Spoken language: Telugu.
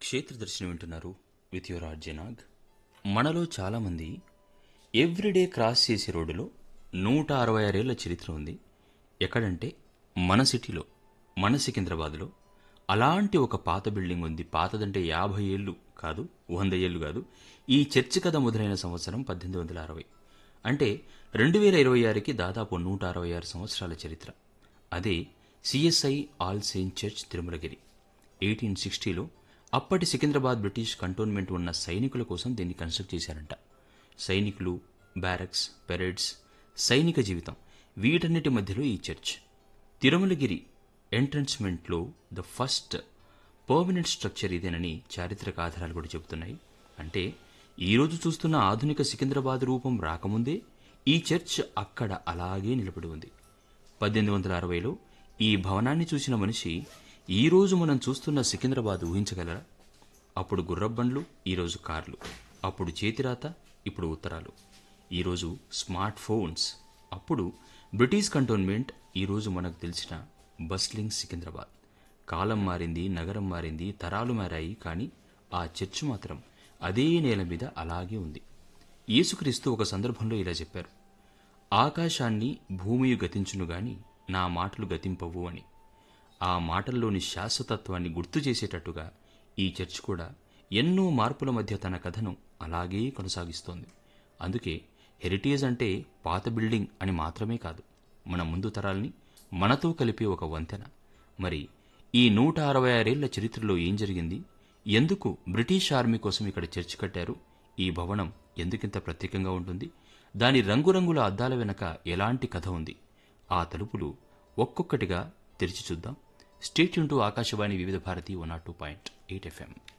క్షేత్ర దర్శనం వింటున్నారు విత్ యువర్ ఆర్జనాగ్ మనలో చాలామంది ఎవ్రీడే క్రాస్ చేసే రోడ్డులో నూట అరవై ఆరేళ్ల చరిత్ర ఉంది ఎక్కడంటే మన సిటీలో మన సికింద్రాబాద్లో అలాంటి ఒక పాత బిల్డింగ్ ఉంది పాతదంటే యాభై ఏళ్ళు కాదు వంద ఏళ్ళు కాదు ఈ చర్చి కథ మొదలైన సంవత్సరం పద్దెనిమిది వందల అరవై అంటే రెండు వేల ఇరవై ఆరుకి దాదాపు నూట అరవై ఆరు సంవత్సరాల చరిత్ర అదే CSI All Saint Church Tirumalagiri eighteen సిక్స్టీలో అప్పటి సికింద్రాబాద్ బ్రిటిష్ కంటోన్మెంట్ ఉన్న సైనికుల కోసం దీన్ని కన్స్ట్రక్ట్ చేశారంట సైనికులు బ్యారక్స్ పెరేడ్స్ సైనిక జీవితం వీటన్నిటి మధ్యలో ఈ చర్చ్ తిరుమలగిరి ఎంట్రన్స్మెంట్లో ద ఫస్ట్ పర్మనెంట్ స్ట్రక్చర్ ఇదేనని చారిత్రక ఆధారాలు కూడా చెబుతున్నాయి అంటే ఈరోజు చూస్తున్న ఆధునిక సికింద్రాబాద్ రూపం రాకముందే ఈ చర్చ్ అక్కడ అలాగే నిలబడి ఉంది పద్దెనిమిది వందల అరవైలో ఈ భవనాన్ని చూసిన మనిషి ఈరోజు మనం చూస్తున్న సికింద్రాబాద్ ఊహించగలరా అప్పుడు గుర్రబండ్లు ఈరోజు కార్లు అప్పుడు చేతిరాత ఇప్పుడు ఉత్తరాలు ఈరోజు స్మార్ట్ ఫోన్స్ అప్పుడు బ్రిటిష్ కంటోన్మెంట్ ఈరోజు మనకు తెలిసిన బస్లింగ్ సికింద్రాబాద్ కాలం మారింది నగరం మారింది తరాలు మారాయి కానీ ఆ చర్చ్ మాత్రం అదే నేల మీద అలాగే ఉంది యేసుక్రీస్తు ఒక సందర్భంలో ఇలా చెప్పారు ఆకాశాన్ని భూమియు గతించును గాని నా మాటలు గతింపవు అని ఆ మాటల్లోని శాశ్వతత్వాన్ని గుర్తు చేసేటట్టుగా ఈ చర్చ్ కూడా ఎన్నో మార్పుల మధ్య తన కథను అలాగే కొనసాగిస్తోంది అందుకే హెరిటేజ్ అంటే పాత బిల్డింగ్ అని మాత్రమే కాదు మన ముందు తరాల్ని మనతో కలిపే ఒక వంతెన మరి ఈ నూట అరవై ఆరేళ్ల చరిత్రలో ఏం జరిగింది ఎందుకు బ్రిటిష్ ఆర్మీ కోసం ఇక్కడ చర్చ్ కట్టారు ఈ భవనం ఎందుకింత ప్రత్యేకంగా ఉంటుంది దాని రంగురంగుల అద్దాల వెనక ఎలాంటి కథ ఉంది ఆ తలుపులు ఒక్కొక్కటిగా తెరిచి చూద్దాం స్టేట్ యూన్ to Akashvani Vividh Bharati one naught two point eight FM